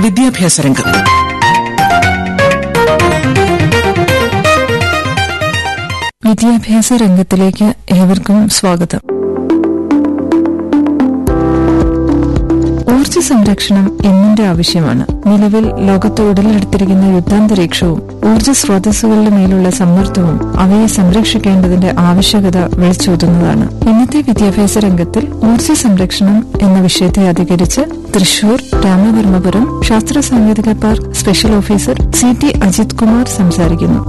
വിദ്യാഭ്യാസ രംഗം വിദ്യാഭ്യാസ രംഗത്തിലേക്ക് ഏവർക്കും സ്വാഗതം ഊർജ സംരക്ഷണം എന്നിന്റെ ആവശ്യമാണ് നിലവിൽ ലോകത്ത് ഉടലെടുത്തിരിക്കുന്ന യുദ്ധാന്തരീക്ഷവും ഊർജ സ്രോതസ്സുകളുടെ മേലുള്ള സമ്മർദ്ദവും അവയെ സംരക്ഷിക്കേണ്ടതിന്റെ ആവശ്യകത വിളിച്ചോതുന്നതാണ് ഇന്നത്തെ വിദ്യാഭ്യാസ രംഗത്തിൽ ഊർജ സംരക്ഷണം എന്ന വിഷയത്തെ അധികരിച്ച് തൃശൂർ രാമവർമ്മപുരം ശാസ്ത്ര സാങ്കേതിക park special officer C T Ajith Kumar സംസാരിക്കുന്നു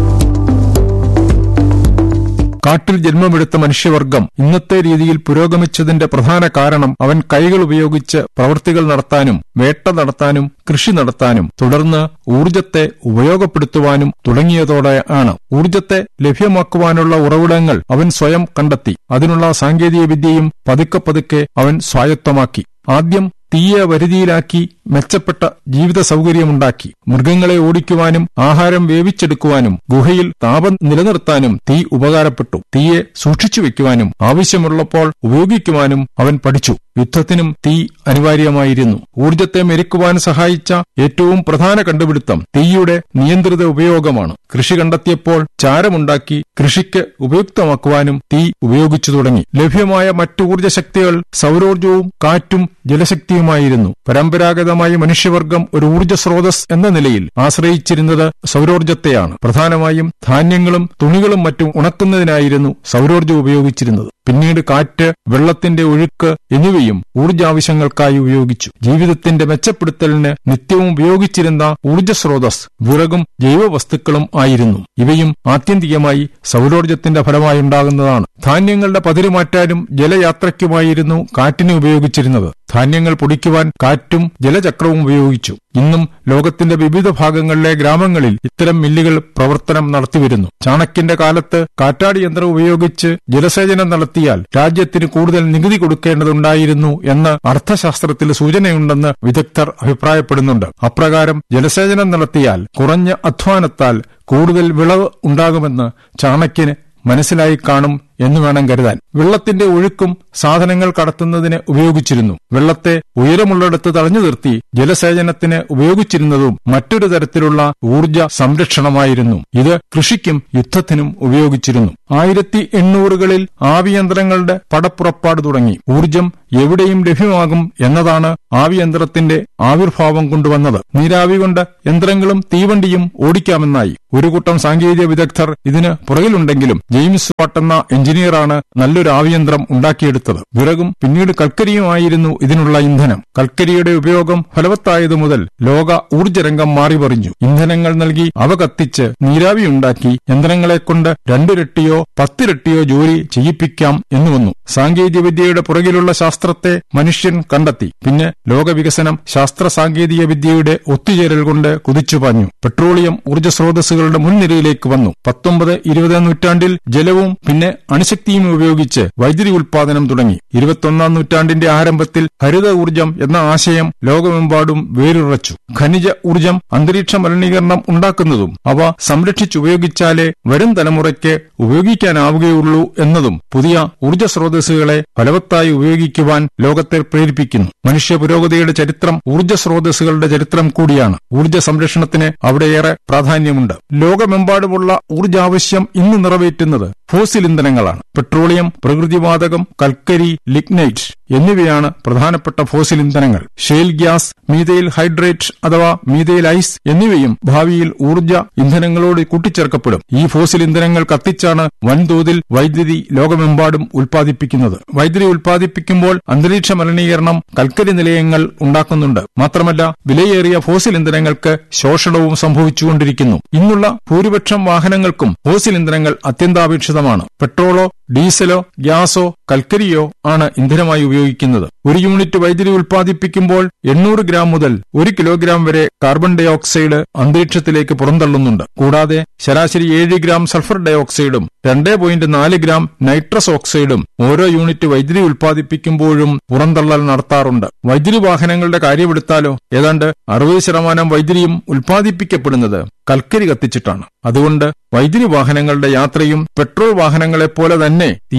കാട്ടിൽ ജന്മമെടുത്ത മനുഷ്യവർഗം ഇന്നത്തെ രീതിയിൽ പുരോഗമിച്ചതിന്റെ പ്രധാന കാരണം അവൻ കൈകൾ ഉപയോഗിച്ച് പ്രവൃത്തികൾ നടത്താനും വേട്ട നടത്താനും കൃഷി നടത്താനും തുടർന്ന് ഊർജത്തെ ഉപയോഗപ്പെടുത്തുവാനും തുടങ്ങിയതോടെ ആണ് ഊർജത്തെ ലഭ്യമാക്കുവാനുള്ള ഉറവിടങ്ങൾ അവൻ സ്വയം കണ്ടെത്തി അതിനുള്ള സാങ്കേതിക വിദ്യയും പതുക്കെ പതുക്കെ അവൻ സ്വായത്തമാക്കി ആദ്യം തീയെ വരുതിയിലാക്കി മെച്ചപ്പെട്ട ജീവിത സൗകര്യമുണ്ടാക്കി മൃഗങ്ങളെ ഓടിക്കുവാനും ആഹാരം വേവിച്ചെടുക്കുവാനും ഗുഹയിൽ താപം നിലനിർത്താനും തീ ഉപകാരപ്പെട്ടു തീയെ സൂക്ഷിച്ചു വെക്കുവാനും ആവശ്യമുള്ളപ്പോൾ ഉപയോഗിക്കുവാനും അവൻ പഠിച്ചു യുദ്ധത്തിനും തീ അനിവാര്യമായിരുന്നു ഊർജത്തെ മെരുക്കുവാൻ സഹായിച്ച ഏറ്റവും പ്രധാന കണ്ടുപിടുത്തം തീയുടെ നിയന്ത്രിത ഉപയോഗമാണ് കൃഷി കണ്ടെത്തിയപ്പോൾ ചാരമുണ്ടാക്കി കൃഷിക്ക് ഉപയുക്തമാക്കുവാനും തീ ഉപയോഗിച്ചു തുടങ്ങി ലഭ്യമായ മറ്റു ഊർജ്ജശക്തികൾ സൗരോർജവും കാറ്റും ജലശക്തിയുമായിരുന്നു പരമ്പരാഗതമായി മനുഷ്യവർഗം ഒരു ഊർജ്ജ സ്രോതസ് എന്ന നിലയിൽ ആശ്രയിച്ചിരുന്നത് സൗരോർജത്തെയാണ് പ്രധാനമായും ധാന്യങ്ങളും തുണികളും മറ്റും ഉണക്കുന്നതിനായിരുന്നു സൗരോർജ്ജം ഉപയോഗിച്ചിരുന്നത് പിന്നീട് കാറ്റ് വെള്ളത്തിന്റെ ഒഴുക്ക് എന്നിവയും ഊർജാവശ്യങ്ങൾക്കായി ഉപയോഗിച്ചു ജീവിതത്തിന്റെ മെച്ചപ്പെടുത്തലിന് നിത്യവും ഉപയോഗിച്ചിരുന്ന ഊർജ്ജ സ്രോതസ് വിറകും ജൈവവസ്തുക്കളും ആയിരുന്നു ഇവയും ആത്യന്തികമായി സൗരോർജത്തിന്റെ ഫലമായുണ്ടാകുന്നതാണ് ധാന്യങ്ങളുടെ പതിരുമാറ്റാനും ജലയാത്രയ്ക്കുമായിരുന്നു കാറ്റിനെ ഉപയോഗിച്ചിരുന്നത് ധാന്യങ്ങൾ പൊടിക്കുവാൻ കാറ്റും ജലചക്രവും ഉപയോഗിച്ചു ഇന്നും ലോകത്തിന്റെ വിവിധ ഭാഗങ്ങളിലെ ഗ്രാമങ്ങളിൽ ഇത്തരം മില്ലുകൾ പ്രവർത്തനം നടത്തിവരുന്നു ചാണക്യന്റെ കാലത്ത് കാറ്റാടി യന്ത്രം ഉപയോഗിച്ച് ജലസേചനം നടത്തിയാൽ രാജ്യത്തിന് കൂടുതൽ നികുതി കൊടുക്കേണ്ടതുണ്ടായിരുന്നു എന്ന് അർത്ഥശാസ്ത്രത്തിൽ സൂചനയുണ്ടെന്ന് വിദഗ്ധർ അഭിപ്രായപ്പെടുന്നുണ്ട് അപ്രകാരം ജലസേചനം നടത്തിയാൽ കുറഞ്ഞ അധ്വാനത്താൽ കൂടുതൽ വിളവ് ഉണ്ടാകുമെന്ന് ചാണക്യന് മനസ്സിലായി കാണും എന്ന് വേണം കരുതാൻ വെള്ളത്തിന്റെ ഒഴുക്കും സാധനങ്ങൾ കടത്തുന്നതിന് ഉപയോഗിച്ചിരുന്നു വെള്ളത്തെ ഉയരമുള്ളിടത്ത് തടഞ്ഞു നിർത്തി ജലസേചനത്തിന് ഉപയോഗിച്ചിരുന്നതും മറ്റൊരു തരത്തിലുള്ള ഊർജ സംരക്ഷണമായിരുന്നു ഇത് കൃഷിക്കും യുദ്ധത്തിനും ഉപയോഗിച്ചിരുന്നു ആയിരത്തി എണ്ണൂറുകളിൽ ആവിയന്ത്രങ്ങളുടെ പടപ്പുറപ്പാട് തുടങ്ങി ഊർജം എവിടെയും ലഭ്യമാകും എന്നതാണ് ആവിയന്ത്രത്തിന്റെ ആവിർഭാവം കൊണ്ടുവന്നത് നീരാവി കൊണ്ട് യന്ത്രങ്ങളും തീവണ്ടിയും ഓടിക്കാമെന്നായി ഒരു കൂട്ടം സാങ്കേതിക വിദഗ്ധർ ഇതിന് പുറകിലുണ്ടെങ്കിലും ജെയിംസ് വാട്ട് എന്ന എഞ്ചിനീയറാണ് നല്ലൊരു ആവിയന്ത്രം ഉണ്ടാക്കിയെടുത്തത് വിറകും പിന്നീട് കൽക്കരിയുമായിരുന്നു ഇതിനുള്ള ഇന്ധനം കൽക്കരിയുടെ ഉപയോഗം ഫലവത്തായതു മുതൽ ലോക ഊർജ്ജരംഗം മാറിപറിഞ്ഞു ഇന്ധനങ്ങൾ നൽകി അവ കത്തിച്ച് നീരാവി ഉണ്ടാക്കി യന്ത്രങ്ങളെക്കൊണ്ട് രണ്ടിരട്ടിയോ പത്തിരട്ടിയോ ജോലി ചെയ്യിപ്പിക്കാം എന്ന് വന്നു സാങ്കേതികവിദ്യയുടെ പുറകിലുള്ള ശാസ്ത്രത്തെ മനുഷ്യൻ കണ്ടെത്തി പിന്നെ ലോകവികസനം ശാസ്ത്ര സാങ്കേതിക വിദ്യയുടെ ഒത്തുചേരൽ കൊണ്ട് കുതിച്ചുപാഞ്ഞു പെട്രോളിയം ഊർജ്ജ സ്രോതസ്സുകളുടെ മുൻനിരയിലേക്ക് വന്നു പത്തൊമ്പത് ഇരുപത് നൂറ്റാണ്ടിൽ ജലവും പിന്നെ അണുശക്തിയും ഉപയോഗിച്ച് വൈദ്യുതി ഉൽപാദനം തുടങ്ങി ഇരുപത്തൊന്നാം നൂറ്റാണ്ടിന്റെ ആരംഭത്തിൽ ഹരിത ഊർജം എന്ന ആശയം ലോകമെമ്പാടും വേരുറച്ചു ഖനിജ ഊർജം അന്തരീക്ഷ മലിനീകരണം ഉണ്ടാക്കുന്നതും അവ സംരക്ഷിച്ചുപയോഗിച്ചാലേ വരും തലമുറയ്ക്ക് ഉപയോഗിക്കാനാവുകയുള്ളൂ എന്നതും പുതിയ ഊർജ്ജ സ്രോതസ്സുകളെ ഫലവത്തായി ഉപയോഗിക്കുവാൻ ലോകത്തെ പ്രേരിപ്പിക്കുന്നു മനുഷ്യ പുരോഗതിയുടെ ചരിത്രം ഊർജ്ജ സ്രോതസ്സുകളുടെ ചരിത്രം കൂടിയാണ് ഊർജ്ജ സംരക്ഷണത്തിന് അവിടെയേറെ പ്രാധാന്യമുണ്ട് ലോകമെമ്പാടുമുള്ള ഊർജ്ജാവശ്യം ഇന്ന് നിറവേറ്റുന്നത് ഫോസിൽ ഇന്ധനങ്ങളാണ് പെട്രോളിയം പ്രകൃതിവാതകം കൽക്കരി ലിഗ്നൈറ്റ് എന്നിവയാണ് പ്രധാനപ്പെട്ട ഫോസിൽ ഇന്ധനങ്ങൾ ഷെയിൽ ഗ്യാസ് മീതയിൽ ഹൈഡ്രേറ്റ് അഥവാ മീതയിൽ ഐസ് എന്നിവയും ഭാവിയിൽ ഊർജ്ജ ഇന്ധനങ്ങളോട് കൂട്ടിച്ചേർക്കപ്പെടും ഈ ഫോസിൽ ഇന്ധനങ്ങൾ കത്തിച്ചാണ് വൻതോതിൽ വൈദ്യുതി ലോകമെമ്പാടും ഉൽപ്പാദിപ്പിക്കുന്നത് വൈദ്യുതി ഉൽപ്പാദിപ്പിക്കുമ്പോൾ അന്തരീക്ഷ മലിനീകരണം കൽക്കരി നിലയങ്ങൾ ഉണ്ടാക്കുന്നുണ്ട് മാത്രമല്ല വിലയേറിയ ഫോസിൽ ഇന്ധനങ്ങൾക്ക് ശോഷണവും സംഭവിച്ചുകൊണ്ടിരിക്കുന്നു ഇന്നുള്ള ഭൂരിപക്ഷം വാഹനങ്ങൾക്കും ഫോസിൽ ഇന്ധനങ്ങൾ അത്യന്താപേക്ഷിതമാണ് പെട്രോളോ ഡീസലോ ഗ്യാസോ കൽക്കരിയോ ആണ് ഇന്ധനമായി ഉപയോഗിക്കുന്നത് ഒരു യൂണിറ്റ് വൈദ്യുതി ഉൽപ്പാദിപ്പിക്കുമ്പോൾ എണ്ണൂറ് ഗ്രാം മുതൽ ഒരു കിലോഗ്രാം വരെ കാർബൺ ഡയോക്സൈഡ് അന്തരീക്ഷത്തിലേക്ക് പുറന്തള്ളുന്നുണ്ട് കൂടാതെ ശരാശരി ഏഴ് ഗ്രാം സൾഫർ ഡയോക്സൈഡും രണ്ട് പോയിന്റ് നാല് ഗ്രാം നൈട്രസ് ഓക്സൈഡും ഓരോ യൂണിറ്റ് വൈദ്യുതി ഉൽപ്പാദിപ്പിക്കുമ്പോഴും പുറന്തള്ളൽ നടത്താറുണ്ട് വൈദ്യുതി വാഹനങ്ങളുടെ കാര്യമെടുത്താലോ ഏതാണ്ട് അറുപത് ശതമാനം വൈദ്യുതിയും ഉൽപ്പാദിപ്പിക്കപ്പെടുന്നത് കൽക്കരി കത്തിച്ചിട്ടാണ് അതുകൊണ്ട് വൈദ്യുതി വാഹനങ്ങളുടെ യാത്രയും പെട്രോൾ വാഹനങ്ങളെപ്പോലെ തന്നെ തീരെ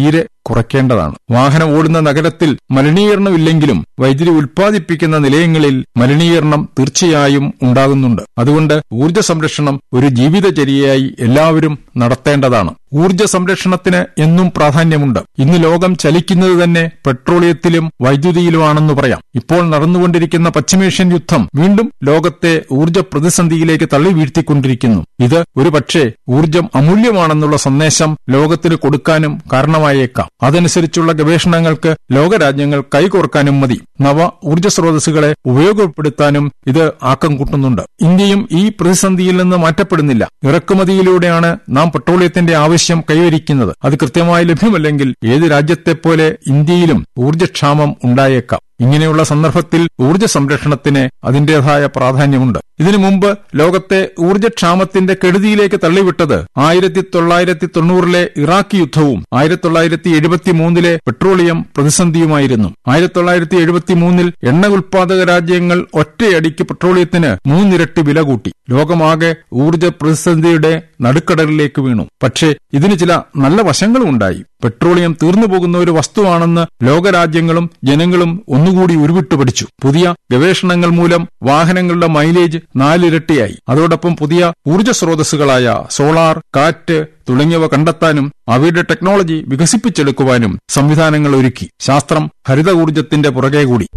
കുറയ്ക്കേണ്ടതാണ് വാഹനം ഓടുന്ന നഗരത്തിൽ മലിനീകരണമില്ലെങ്കിലും വൈദ്യുതി ഉൽപ്പാദിപ്പിക്കുന്ന നിലയങ്ങളിൽ മലിനീകരണം തീർച്ചയായും ഉണ്ടാകുന്നുണ്ട് അതുകൊണ്ട് ഊർജ്ജ സംരക്ഷണം ഒരു ജീവിതചര്യയായി എല്ലാവരും നടത്തേണ്ടതാണ് ഊർജ്ജ സംരക്ഷണത്തിന് എന്നും പ്രാധാന്യമുണ്ട് ഇന്ന് ലോകം ചലിക്കുന്നത് തന്നെ പെട്രോളിയത്തിലും വൈദ്യുതിയിലുമാണെന്ന് പറയാം ഇപ്പോൾ നടന്നുകൊണ്ടിരിക്കുന്ന പശ്ചിമേഷ്യൻ യുദ്ധം വീണ്ടും ലോകത്തെ ഊർജ്ജ പ്രതിസന്ധിയിലേക്ക് തള്ളി വീഴ്ത്തിക്കൊണ്ടിരിക്കുന്നു ഇത് ഒരു പക്ഷേ ഊർജ്ജം അമൂല്യമാണെന്നുള്ള സന്ദേശം ലോകത്തിന് കൊടുക്കാനും കാരണമായേക്കാം അതനുസരിച്ചുള്ള ഗവേഷണങ്ങൾക്ക് ലോകരാജ്യങ്ങൾ കൈകോർക്കാനും മതി നവ ഊർജ്ജ സ്രോതസ്സുകളെ ഉപയോഗപ്പെടുത്താനും ഇത് ആക്കം കൂട്ടുന്നുണ്ട് ഇന്ത്യയും ഈ പ്രതിസന്ധിയിൽ നിന്ന് മാറ്റപ്പെടുന്നില്ല ഇറക്കുമതിയിലൂടെയാണ് നാം പെട്രോളിയത്തിന്റെ ആവശ്യം കൈവരിക്കുന്നത് അത് കൃത്യമായി ലഭ്യമല്ലെങ്കിൽ ഏത് രാജ്യത്തെപ്പോലെ ഇന്ത്യയിലും ഊർജ്ജക്ഷാമം ഉണ്ടായേക്കാം ഇങ്ങനെയുള്ള സന്ദർഭത്തിൽ ഊർജ്ജ സംരക്ഷണത്തിന് അതിന്റേതായ പ്രാധാന്യമുണ്ട് ഇതിനു മുമ്പ് ലോകത്തെ ഊർജ്ജക്ഷാമത്തിന്റെ കെടുതിയിലേക്ക് തള്ളിവിട്ടത് ആയിരത്തി തൊള്ളായിരത്തി തൊണ്ണൂറിലെ ഇറാഖ് യുദ്ധവും ആയിരത്തി തൊള്ളായിരത്തി എഴുപത്തി മൂന്നിലെ പെട്രോളിയം പ്രതിസന്ധിയുമായിരുന്നു ആയിരത്തി തൊള്ളായിരത്തി എഴുപത്തി മൂന്നിൽ എണ്ണ ഉൽപാദക രാജ്യങ്ങൾ ഒറ്റയടിക്ക് പെട്രോളിയത്തിന് മൂന്നിരട്ടി വില കൂട്ടി ലോകമാകെ ഊർജ്ജ പ്രതിസന്ധിയുടെ നടുക്കടലിലേക്ക് വീണു പക്ഷേ ഇതിന് ചില നല്ല വശങ്ങളും ഉണ്ടായി പെട്രോളിയം തീർന്നു പോകുന്ന ഒരു വസ്തുവാണെന്ന് ലോകരാജ്യങ്ങളും ജനങ്ങളും ഒന്നുകൂടി ഉരുവിട്ടു പഠിച്ചു പുതിയ ഗവേഷണങ്ങൾ മൂലം വാഹനങ്ങളുടെ മൈലേജ് നാലിരട്ടിയായി അതോടൊപ്പം പുതിയ ഊർജ്ജ സ്രോതസ്സുകളായ സോളാർ കാറ്റ് തുടങ്ങിയവ കണ്ടെത്താനും അവയുടെ ടെക്നോളജി വികസിപ്പിച്ചെടുക്കുവാനും സംവിധാനങ്ങൾ ഒരുക്കി ശാസ്ത്രം ഹരിത ഊർജ്ജത്തിന്റെ പുറകെ കൂടി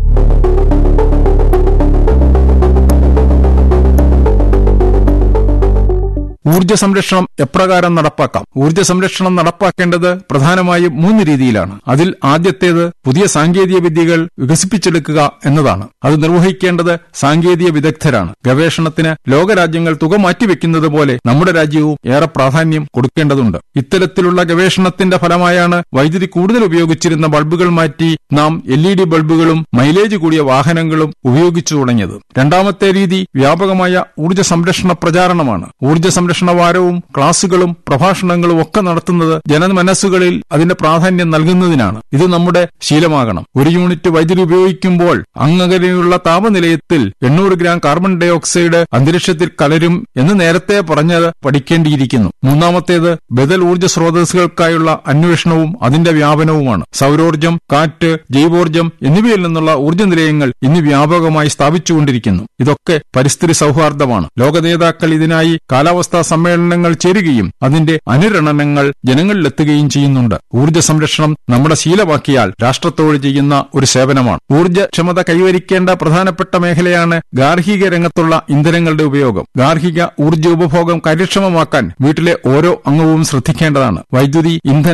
ഊർജ്ജ സംരക്ഷണം എപ്രകാരം നടപ്പാക്കാം ഊർജ്ജ സംരക്ഷണം നടപ്പാക്കേണ്ടത് പ്രധാനമായും മൂന്ന് രീതിയിലാണ് അതിൽ ആദ്യത്തേത് പുതിയ സാങ്കേതിക വിദ്യകൾ വികസിപ്പിച്ചെടുക്കുക എന്നതാണ് അത് നിർവഹിക്കേണ്ടത് സാങ്കേതിക വിദഗ്ധരാണ് ഗവേഷണത്തിന് ലോകരാജ്യങ്ങൾ തുക മാറ്റിവെക്കുന്നത് പോലെ നമ്മുടെ രാജ്യവും ഏറെ പ്രാധാന്യം കൊടുക്കേണ്ടതുണ്ട് ഇത്തരത്തിലുള്ള ഗവേഷണത്തിന്റെ ഫലമായാണ് വൈദ്യുതി കൂടുതൽ ഉപയോഗിച്ചിരുന്ന ബൾബുകൾ മാറ്റി നാം എൽ ഇ ഡി ബൾബുകളും മൈലേജ് കൂടിയ വാഹനങ്ങളും ഉപയോഗിച്ചു തുടങ്ങിയത് രണ്ടാമത്തെ രീതി വ്യാപകമായ ഊർജ്ജ സംരക്ഷണ പ്രചാരണമാണ് ഊർജ്ജ സംരക്ഷണ വാരവും ക്ലാസുകളും പ്രഭാഷണങ്ങളും ഒക്കെ നടത്തുന്നത് ജനമനസ്സുകളിൽ അതിന്റെ പ്രാധാന്യം നൽകുന്നതിനാണ് ഇത് നമ്മുടെ ശീലമാകണം ഒരു യൂണിറ്റ് വൈദ്യുതി ഉപയോഗിക്കുമ്പോൾ അങ്ങനെയുള്ള താപനിലയത്തിൽ എണ്ണൂറ് ഗ്രാം കാർബൺ ഡൈ ഓക്സൈഡ് അന്തരീക്ഷത്തിൽ കലരും എന്ന് നേരത്തെ പറഞ്ഞത് പഠിക്കേണ്ടിയിരിക്കുന്നു മൂന്നാമത്തേത് ബദൽ ഊർജ്ജ സ്രോതസ്സുകൾക്കായുള്ള അന്വേഷണവും അതിന്റെ വ്യാപനവുമാണ് സൗരോർജ്ജം കാറ്റ് ജൈവോർജ്ജം എന്നിവയിൽ നിന്നുള്ള ഊർജ്ജ നിലയങ്ങൾ ഇന്ന് വ്യാപകമായി സ്ഥാപിച്ചുകൊണ്ടിരിക്കുന്നു ഇതൊക്കെ പരിസ്ഥിതി സൗഹാർദ്ദമാണ് ലോക നേതാക്കൾ ഇതിനായി കാലാവസ്ഥാ സമ്മേളനങ്ങൾ ചേരുകയും അതിന്റെ അനുരണനങ്ങൾ ജനങ്ങളിലെത്തുകയും ചെയ്യുന്നുണ്ട് ഊർജ്ജ സംരക്ഷണം നമ്മുടെ ശീലമാക്കിയാൽ രാഷ്ട്രത്തോട് ചെയ്യുന്ന ഒരു സേവനമാണ് ഊർജ്ജക്ഷമത കൈവരിക്കേണ്ട പ്രധാനപ്പെട്ട മേഖലയാണ് ഗാർഹിക രംഗത്തുള്ള ഇന്ധനങ്ങളുടെ ഉപയോഗം ഗാർഹിക ഊർജ്ജ ഉപഭോഗം കാര്യക്ഷമമാക്കാൻ വീട്ടിലെ ഓരോ അംഗവും ശ്രദ്ധിക്കേണ്ടതാണ് വൈദ്യുതി ഇന്ധന